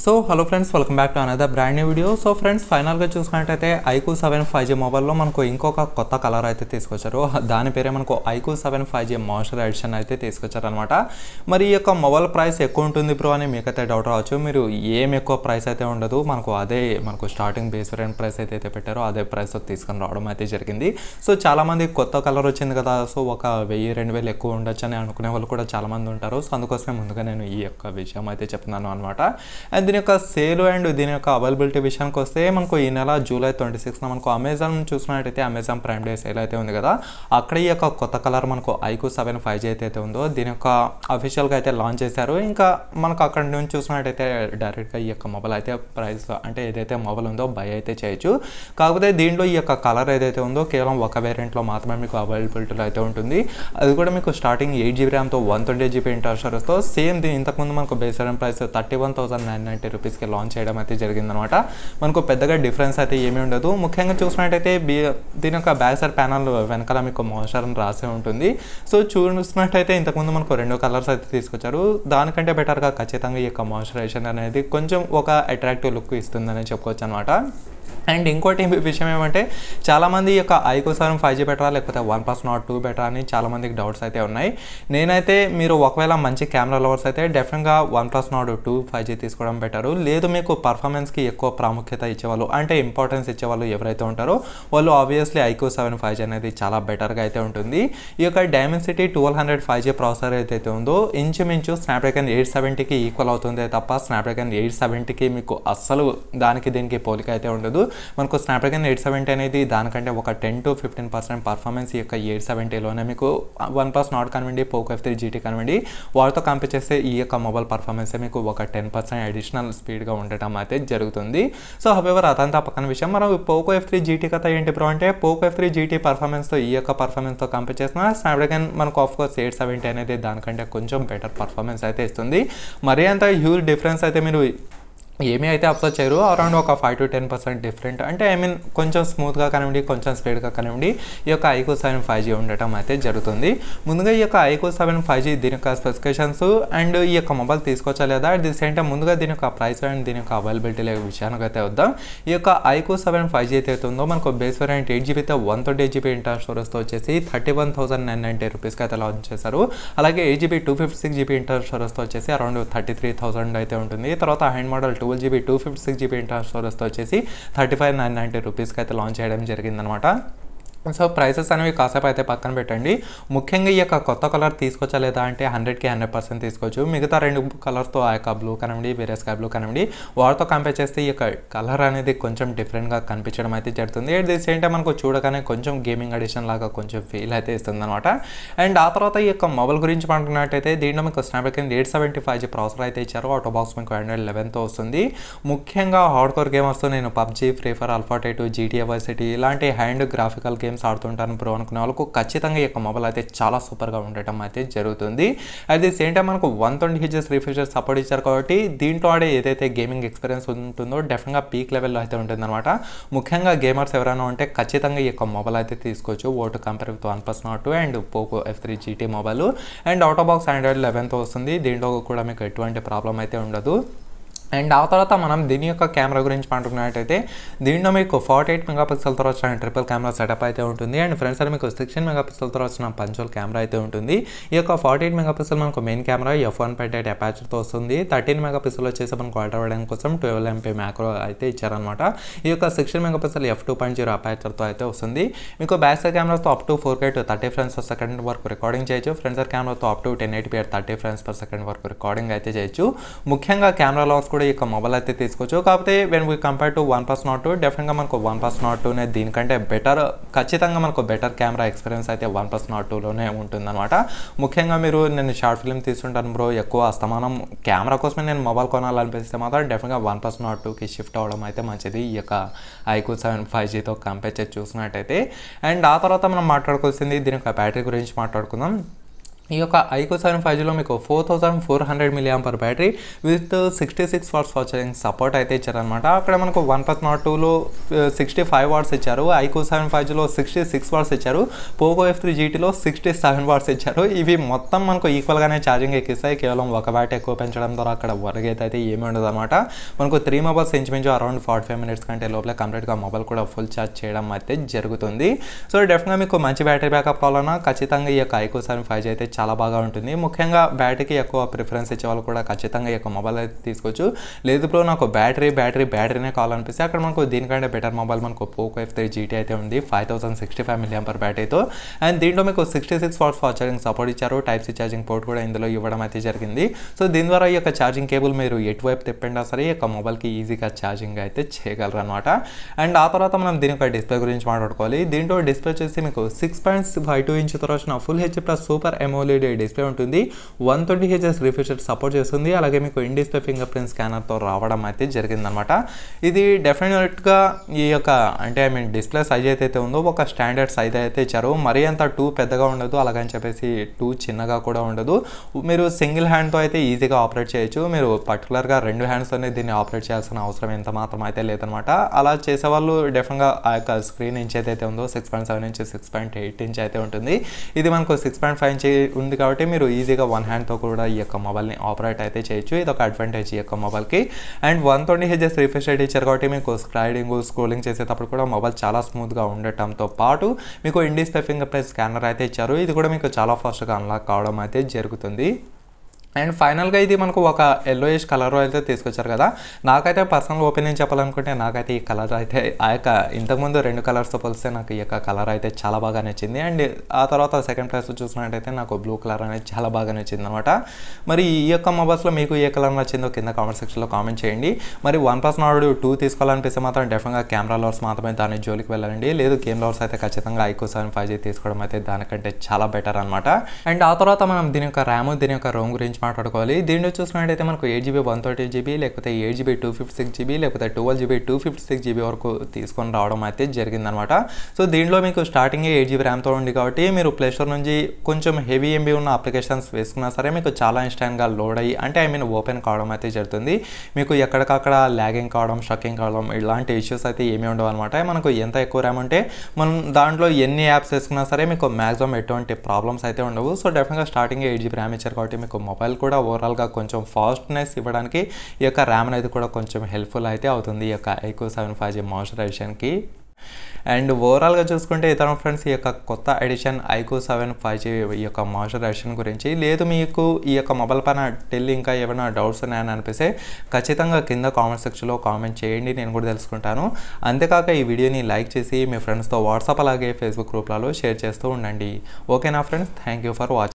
so hello friends welcome back to another brand new video so friends ఫైనల్గా చూసుకున్నట్టయితే iQOO seven five G మొబైల్లో మనకు ఇంకొక కొత్త కలర్ అయితే తీసుకొచ్చారు దాని పేరే మనకు iQOO seven five G moisture edition అయితే తీసుకొచ్చారు అనమాట మరి ఈ యొక్క మొబైల్ ప్రైస్ ఎక్కువ ఉంటుంది బ్రో అని మీకైతే డౌట్ రావచ్చు మీరు ఏం ఎక్కువ ప్రైస్ అయితే ఉండదు మనకు అదే మనకు స్టార్టింగ్ బేస్ వేరియంట్ ప్రైస్ అయితే అయితే పెట్టారో అదే ప్రైస్ తీసుకొని రావడం అయితే జరిగింది సో చాలామంది కొత్త కలర్ వచ్చింది కదా సో ఒక వెయ్యి రెండు వేలు ఎక్కువ ఉండొచ్చు అని అనుకునే వాళ్ళు కూడా చాలామంది ఉంటారు సో అందుకోసమే ముందుగా నేను ఈ యొక్క విషయం అయితే చెప్తున్నాను అనమాట అండ్ దీని యొక్క సేల్ అండ్ దీని యొక్క అవైలబిలిటీ విషయానికి వస్తే మనకు ఈ నెల జూలై ట్వంటీ సిక్స్న మనకు అమెజాన్ చూసుకున్నట్టయితే అమెజాన్ ప్రైమ్ డే సేల్ అయితే ఉంది కదా అక్కడ ఈ యొక్క కొత్త కలర్ మనకు ఐకు సెవెన్ ఫైవ్ జీ అయితే ఉందో దీని యొక్క అఫీషియల్గా అయితే లాంచ్ చేశారు ఇంకా మనకు అక్కడ నుంచి చూసుకున్నట్టయితే డైరెక్ట్గా ఈ యొక్క మొబైల్ అయితే ప్రైస్ అంటే ఏదైతే మొబైల్ ఉందో బై అయితే చేయొచ్చు కాకపోతే దీంట్లో ఈ యొక్క కలర్ ఏదైతే ఉందో కేవలం ఒక వేరియంట్లో మాత్రమే మీకు అవైలబిలిటీలో అయితే ఉంటుంది అది కూడా మీకు స్టార్టింగ్ ఎయిట్ జీబీ ర్యామ్తో వన్ ట్వంటీ జీబీ ఇంటర్ స్టోరేజ్తో సేమ్ దీని ఇంతకుముందు మనకు base variant price thirty one thousand nine ninety రూపీస్కి లాంచ్ చేయడం అయితే జరిగిందనమాట మనకు పెద్దగా డిఫరెన్స్ అయితే ఏమీ ఉండదు ముఖ్యంగా చూసినట్టయితే బీ దీని యొక్క బ్యాక్ సైడ్ ప్యానల్ వెనకాల మీకు మోయిశ్చర్ అని రాసే ఉంటుంది సో చూసినట్టయితే ఇంతకుముందు మనకు రెండు కలర్స్ అయితే తీసుకొచ్చారు దానికంటే బెటర్గా ఖచ్చితంగా ఈ యొక్క మాయిశ్చరైజేషన్ అనేది కొంచెం ఒక అట్రాక్టివ్ లుక్ ఇస్తుందని చెప్పుకోవచ్చు అనమాట అండ్ ఇంకోటి విషయం ఏమంటే చాలామంది ఈ యొక్క ఐకో సెవెన్ ఫైవ్ జీ బెటరా లేకపోతే వన్ ప్లస్ నాట్ టూ బెటరా అని చాలామందికి డౌట్స్ అయితే ఉన్నాయి నేనైతే మీరు ఒకవేళ మంచి కెమెరా లవర్స్ అయితే డెఫినెట్గా OnePlus Nord two five G తీసుకోవడం బెటరు లేదు మీకు పర్ఫార్మెన్స్కి ఎక్కువ ప్రాముఖ్యత ఇచ్చేవాళ్ళు అంటే ఇంపార్టెన్స్ ఇచ్చేవాళ్ళు ఎవరైతే ఉంటారో వాళ్ళు obviously iQOO seven five G అనేది చాలా బెటర్గా అయితే ఉంటుంది ఈ యొక్క Dimensity twelve hundred five G processor ఏదైతే ఉందో ఇంచుమించు స్నాప్డ్రాగన్ ఎయిట్ సెవెంటీకి ఈక్వల్ అవుతుంది తప్ప స్నాప్డ్రాగన్ ఎయిట్ సెవెంటీకి మీకు అస్సలు దానికి దీనికి పోలిక అయితే ఉండదు మనకు స్నాప్డ్రాగన్ ఎయిట్ సెవెంటీ అనేది దానికంటే ఒక ten to fifteen percent performance ఈ యొక్క ఎయిట్ సెవెంటీలోనే మీకు వన్ ప్లస్ నాట్ కానివ్వండి పోకో ఎఫ్ త్రీ జీటీ కానివ్వండి వాటితో కంపేర్ చేస్తే ఈ యొక్క మొబైల్ పర్ఫార్మెన్స్ మీకు ఒక టెన్ పర్సెంట్ అడిషనల్ స్పీడ్గా ఉండటం అయితే జరుగుతుంది సో హవెవర్ అదంతా పక్కన విషయం మనం పోకో ఎఫ్ త్రీ జీటీ కథ ఏంటి బ్రో అంటే పోకో ఎఫ్ త్రీ జీటీ పర్ఫార్మెన్స్తో ఈ యొక్క పర్ఫార్మెన్స్తో కంపేర్ చేసిన స్నాప్డ్రాగన్ మనకు ఆఫ్ కోర్స్ ఎయిట్ సెవెంటీ అనేది దానికంటే కొంచెం బెటర్ పర్ఫార్మెన్స్ అయితే ఇస్తుంది మరీ అంత హ్యూజ్ డిఫరెన్స్ అయితే మీరు ఏమీ అయితే అబ్జర్వ్ చేయరు అరౌండ్ ఒక five to ten percent different అంటే ఐ మీన్ కొంచెం స్మూత్గా కానివ్వండి కొంచెం స్పీడ్గా కానివ్వండి ఈ యొక్క ఐకో సెవెన్ ఫైవ్ జీ ఉండటం అయితే జరుగుతుంది ముందుగా ఈ యొక్క ఐకో సెవెన్ ఫైవ్ జీ దీని యొక్క స్పెసిఫికేషన్స్ అండ్ ఈ యొక్క మొబైల్ తీసుకొచ్చా లేదా అట్ ది సేమ్ టైం ముందుగా దీని యొక్క ప్రైస్ అండ్ దీని యొక్క అవైలబిలిటీ విషయానికి అయితే వద్దాం ఈ యొక్క ఐకో సెవెన్ ఫైవ్ జీ అయితే ఉందో మనకు బేస్ వేరియంట్ ఎయిట్ జీబీతో one twenty eight GB inter స్టోరేజ్తో వచ్చేసి thirty one thousand nine ninety రూపీస్కి అయితే లాంచ్ చేశారు అలాగే eight GB two fifty six GB inter స్టోరేజ్తో వచ్చేసి అరౌండ్ థర్టీ త్రీ థౌసండ్ అయితే ఉంటుంది తర్వాత high end model twelve GB two fifty six GB inter స్టోరేజ్తో వచ్చేసి థర్టీ ఫైవ్ నైన్ నైంటీ రూపీస్కి అయితే లాంచ్ చేయడం జరిగిందనమాట సో ప్రైసెస్ అనేవి కాసేపు అయితే పక్కన పెట్టండి ముఖ్యంగా ఈ యొక్క కొత్త కలర్ తీసుకొచ్చా లేదా అంటే హండ్రెడ్కి హండ్రెడ్ పర్సెంట్ తీసుకోవచ్చు మిగతా రెండు కలర్స్తో ఆ యొక్క బ్లూ కానివ్వండి వేరే స్కై బ్లూ కానివ్వండి వాటితో కంపేర్ చేస్తే ఈ యొక్క కలర్ అనేది కొంచెం డిఫరెంట్గా కనిపించడం అయితే జరుగుతుంది అట్ ది సేమ్ టైం మనకు చూడగానే కొంచెం గేమింగ్ అడిషన్ లాగా కొంచెం ఫీల్ అయితే ఇస్తుంది అనమాట అండ్ ఆ తర్వాత ఈ యొక్క మొబైల్ గురించి మాట్లాడుకున్నట్టయితే దీంట్లో మీకు Snapdragon eight seventy five G processor అయితే ఇచ్చారు ఆటో బాక్స్ మీకు హండ్రెడ్ లెవెన్తో వస్తుంది ముఖ్యంగా హార్డ్ కోర్ గేమర్స్ నేను PUBG Free Fire alpha two GTA Vice City ఇలాంటి హ్యాండ్ గ్రాఫికల్ గేమ్స్ ఆడుతుంటాను ప్రో అనుకునే వాళ్ళకు ఖచ్చితంగా ఈ యొక్క మొబైల్ అయితే చాలా సూపర్గా ఉండటం అయితే జరుగుతుంది అట్ ది సేమ్ టైం మనకు one twenty Hz refresh rate support ఇచ్చారు కాబట్టి దీంట్లో ఆడే ఏదైతే గేమింగ్ ఎక్స్పీరియన్స్ ఉంటుందో డెఫినెట్గా పీక్ లెవెల్లో అయితే ఉంటుందన్నమాట ముఖ్యంగా గేమర్స్ ఎవరైనా ఉంటే ఖచ్చితంగా ఈ యొక్క మొబైల్ అయితే తీసుకోవచ్చు ఓటు compare with OnePlus Nord and Poco F three GT mobile and out box Android లెవెన్తో వస్తుంది దీంట్లో కూడా మీకు ఎటువంటి ప్రాబ్లం అయితే ఉండదు అండ్ ఆ తర్వాత మనం దీని యొక్క కెమెరా గురించి మాట్లాడుకున్నట్టయితే దీంట్లో మీకు ఫార్టీ ఎయిట్ మెగాపిక్సెల్తో వచ్చిన ట్రిపుల్ కెమెరా సెటప్ అయితే ఉంటుంది అండ్ ఫ్రంట్ సైడ్ మీకు సిక్స్టీన్ మెగాపిక్సెల్తో వచ్చిన పంచోల్ కెమెరా అయితే ఉంటుంది ఈ యొక్క ఫార్టీ ఎయిట్ మెగాపిక్సెల్ మనకు main camera F one point eight అపాచర్తో వస్తుంది థర్టీన్ మెగాపిక్సెల్ వచ్చేసి మనకు అల్ట్రా వైడ్ కోసం ట్వెల్వ్ ఎంపీ మ్యాక్రో అయితే ఇచ్చారనమాట ఈ యొక్క sixteen megapixel F two point zero అపాచర్తో అయితే వస్తుంది మీకు బ్యాక్ సైడ్ కెమెరాతో up to four K to thirty frames per second వరకు రికార్డింగ్ చేయొచ్చు ఫ్రంట్ సైడ్ కెమెరాతో up to ten eighty P thirty frames per second వరకు రికార్డింగ్ అయితే చేయొచ్చు ముఖ్యంగా కెమెరా లాస్ కూడా ఈ యొక్క మొబైల్ అయితే తీసుకోవచ్చు కాకపోతే when we compare to OnePlus Nord two డెఫినెట్గా మనకు వన్ ప్లస్ నాట్ టూనే దీనికంటే బెటర్ ఖచ్చితంగా మనకు బెటర్ కెమెరా ఎక్స్పీరియన్స్ అయితే వన్ ప్లస్ నాట్ టూలోనే ఉంటుందన్నమాట ముఖ్యంగా మీరు నేను షార్ట్ ఫిల్మ్ తీసుకుంటాను బ్రో ఎక్కువ అస్తమానం కెమెరా కోసమే నేను మొబైల్ కొనాలనిపిస్తే మాత్రం డెఫినెట్గా వన్ ప్లస్ నాట్ టూకి షిఫ్ట్ అవ్వడం అయితే మంచిది ఈ యొక్క ఐకూ సెవెన్ ఫైవ్ జీతో కంపేర్ చేసి చూసినట్టయితే అండ్ ఆ తర్వాత మనం మాట్లాడుకోవాల్సింది దీని యొక్క బ్యాటరీ గురించి మాట్లాడుకుందాం ఈ యొక్క ఐకో సెవెన్ ఫైవ్ జీలో మీకు four thousand four hundred milliamp per battery with sixty six watts charging support అయితే ఇచ్చారనమాట అక్కడ మనకు వన్ ప్లస్ నాట్ టూలో సిక్స్టీ ఫైవ్ వాట్స్ ఇచ్చారు ఐకో సెవెన్ ఫైవ్ జీలో సిక్స్టీ సిక్స్ వాట్స్ ఇచ్చారు పోకో ఎఫ్ త్రీ జీటీలో సిక్స్టీ సెవెన్ వాట్స్ ఇచ్చారు ఇవి మొత్తం మనకు ఈక్వల్గానే ఛార్జింగ్ ఎక్కిస్తాయి కేవలం ఒక బ్యాట్ ఎక్కువ పెంచడం ద్వారా అక్కడ వరగైతే అయితే ఏమీ ఉండదు అనమాట మనకు త్రీ మొబైల్స్ ఇంచుమించు అరౌండ్ ఫార్టీ ఫైవ్ మినిట్స్ కంటే లోపల కంప్లీట్గా మొబైల్ కూడా ఫుల్ ఛార్జ్ చేయడం అయితే జరుగుతుంది సో డెఫినెట్గా మీకు మంచి బ్యాటరీ బ్యాకప్ కావాలన్నా ఖచ్చితంగా ఈ యొక్క ఐకో సెవెన్ ఫైవ్ జీ అయితే చాలా బాగా ఉంటుంది ముఖ్యంగా బ్యాటరీకి ఎక్కువ ప్రిఫరెన్స్ ఇచ్చే వాళ్ళు కూడా ఖచ్చితంగా ఈ యొక్క మొబైల్ అయితే తీసుకోవచ్చు లేదు బ్రో నాకు బ్యాటరీ బ్యాటరీ బ్యాటరీనే కావాలనిపిస్తే అక్కడ మనకు దీనికంటే బెటర్ మొబైల్ మనకు పోకో ఎఫ్ త్రీ జీటీ అయితే ఉంది five thousand sixty five milliamp per బ్యాటరీతో అండ్ దీంట్లో మీకు sixty six watts fast charging support ఇచ్చారు టైప్ సి ఛార్జింగ్ పోర్ట్ కూడా ఇందులో ఇవ్వడం అయితే జరిగింది సో దీని ద్వారా ఈ యొక్క ఛార్జింగ్ కేబుల్ మీరు ఎటువైపు తిప్పిండా సరే ఈ యొక్క మొబైల్కి ఈజీగా ఛార్జింగ్ అయితే చేయగలరు అనమాట అండ్ ఆ తర్వాత మనం దీని యొక్క డిస్ప్లే గురించి మాట్లాడుకోవాలి దీంట్లో డిస్ప్లే వచ్చేసి మీకు six point five two inch వచ్చిన full H plus super AMOLED display ఉంటుంది one twenty Hz refresh rate support చేస్తుంది అలాగే మీకు ఇన్ డిస్ప్లే ఫింగర్ ప్రింట్ స్కానర్తో రావడం అయితే జరిగిందనమాట ఇది డెఫినెట్గా ఈ యొక్క అంటే ఐ మీన్ డిస్ప్లే సైజ్ అయితే ఉందో ఒక స్టాండర్డ్ సైజ్ అయితే ఇచ్చారు మరీ అంత టూ పెద్దగా ఉండదు అలాగని చెప్పేసి టూ చిన్నగా కూడా ఉండదు మీరు సింగిల్ హ్యాండ్తో అయితే ఈజీగా ఆపరేట్ చేయొచ్చు మీరు పర్టికులర్గా రెండు హ్యాండ్స్తోనే దీన్ని ఆపరేట్ చేయాల్సిన అవసరం ఎంత మాత్రం అయితే లేదనమాట అలా చేసేవాళ్ళు డెఫినెట్గా ఆ యొక్క స్క్రీన్ ఇంచ్ ఏదైతే ఉందో six point seven inch six point eight inch అయితే ఉంటుంది ఇది మనకు సిక్స్ పాయింట్ ఫైవ్ ఇంచ్ ఉంది కాబట్టి మీరు ఈజీగా వన్ హ్యాండ్తో కూడా ఈ యొక్క మొబైల్ని ఆపరేట్ అయితే చేయొచ్చు ఇది ఒక అడ్వాంటేజ్ ఈ యొక్క మొబైల్కి and one twenty Hz refresh rate ఇచ్చారు కాబట్టి మీకు స్క్రైడింగ్ స్క్రోలింగ్ చేసేటప్పుడు కూడా మొబైల్ చాలా స్మూత్గా ఉండటంతో పాటు మీకు in display fingerprint scanner అయితే ఇచ్చారు ఇది కూడా మీకు చాలా ఫాస్ట్గా అన్లాక్ కావడం అయితే జరుగుతుంది అండ్ ఫైనల్గా ఇది మనకు ఒక ఎల్లోయిష్ కలర్ అయితే తీసుకొచ్చారు కదా నాకైతే పర్సనల్ ఒపీనియన్ చెప్పాలనుకుంటే నాకైతే ఈ కలర్ అయితే ఆ యొక్క ఇంతకుముందు రెండు కలర్స్తో పోలిస్తే నాకు ఈ యొక్క కలర్ అయితే చాలా బాగా నచ్చింది అండ్ ఆ తర్వాత సెకండ్ ప్లేస్ చూసినట్టయితే నాకు బ్లూ కలర్ అనేది చాలా బాగా నచ్చింది అనమాట మరి ఈ యొక్క మొబైల్స్లో మీకు ఏ కలర్ నచ్చిందో కింద కామెంట్ సెక్షన్లో కామెంట్ చేయండి మరి వన్ ప్లస్ నాడు టూ తీసుకోవాలనిపిస్తే మాత్రం డెఫినెట్గా కెమెరా లవర్స్ మాత్రమే దాని జోలికి వెళ్ళండి లేదు గేమ్ లవర్స్ అయితే ఖచ్చితంగా ఐకో సెవెన్ ఫైవ్ జీ తీసుకోవడం అయితే దానికంటే చాలా బెటర్ అనమాట అండ్ ఆ తర్వాత మనం దీని యొక్క ర్యామ్ దీని యొక్క రోమ్ గురించి మాట్లాడుకోవాలి దీంట్లో చూసినట్టయితే మనకు eight GB one thirty GB లేకపోతే eight GB two fifty six GB లేకపోతే twelve GB two fifty six GB వరకు తీసుకొని రావడం అయితే జరిగిందనమాట సో దీంట్లో మీకు స్టార్టింగ్ ఎయిట్ జీబీ ర్యామ్తో ఉంది కాబట్టి మీరు ప్లే స్టోర్ నుంచి కొంచెం హెవీ ఎంబీ ఉన్న అప్లికేషన్స్ వేసుకున్నా సరే మీకు చాలా ఇన్స్టాంట్గా లోడ్ అయ్యి అంటే ఐ మీన్ ఓపెన్ కావడం అయితే జరుగుతుంది మీకు ఎక్కడికక్కడ ల్యాగింగ్ కావడం షకింగ్ కావడం ఇలాంటి ఇష్యూస్ అయితే ఏమీ ఉండవు అనమాట మనకు ఎంత ఎక్కువ ర్యామ్ ఉంటే మనం దాంట్లో ఎన్ని యాప్స్ వేసుకున్నా సరే మీకు మ్యాక్సిమం ఎటువంటి ప్రాబ్లమ్స్ అయితే ఉండవు సో డెఫినెట్గా స్టార్టింగ్ ఎయిట్ జీబీ ర్యామ్ ఇచ్చారు కాబట్టి మీకు మొబైల్ కూడా ఓవరాల్గా కొంచెం ఫాస్ట్నెస్ ఇవ్వడానికి ఈ యొక్క ర్యామ్ అనేది కూడా కొంచెం హెల్ప్ఫుల్ అయితే అవుతుంది ఈ యొక్క ఐకో సెవెన్ ఫైవ్ జీ మాయిశ్చరైజేషన్కి అండ్ ఓవరాల్గా చూసుకుంటే ఇతర ఫ్రెండ్స్ ఈ యొక్క కొత్త edition iQOO seven five G ఈ యొక్క మాయిశ్చరైజేషన్ గురించి లేదు మీకు ఈ యొక్క మొబైల్ పైన టెల్ ఇంకా ఏమైనా డౌట్స్ ఉన్నాయని అనిపిస్తే ఖచ్చితంగా కింద కామెంట్ సెక్షన్లో కామెంట్ చేయండి నేను కూడా తెలుసుకుంటాను అంతేకాక ఈ వీడియోని లైక్ చేసి మీ ఫ్రెండ్స్తో వాట్సాప్ అలాగే ఫేస్బుక్ గ్రూప్లలో షేర్ చేస్తూ ఉండండి ఓకేనా friends thank you for watching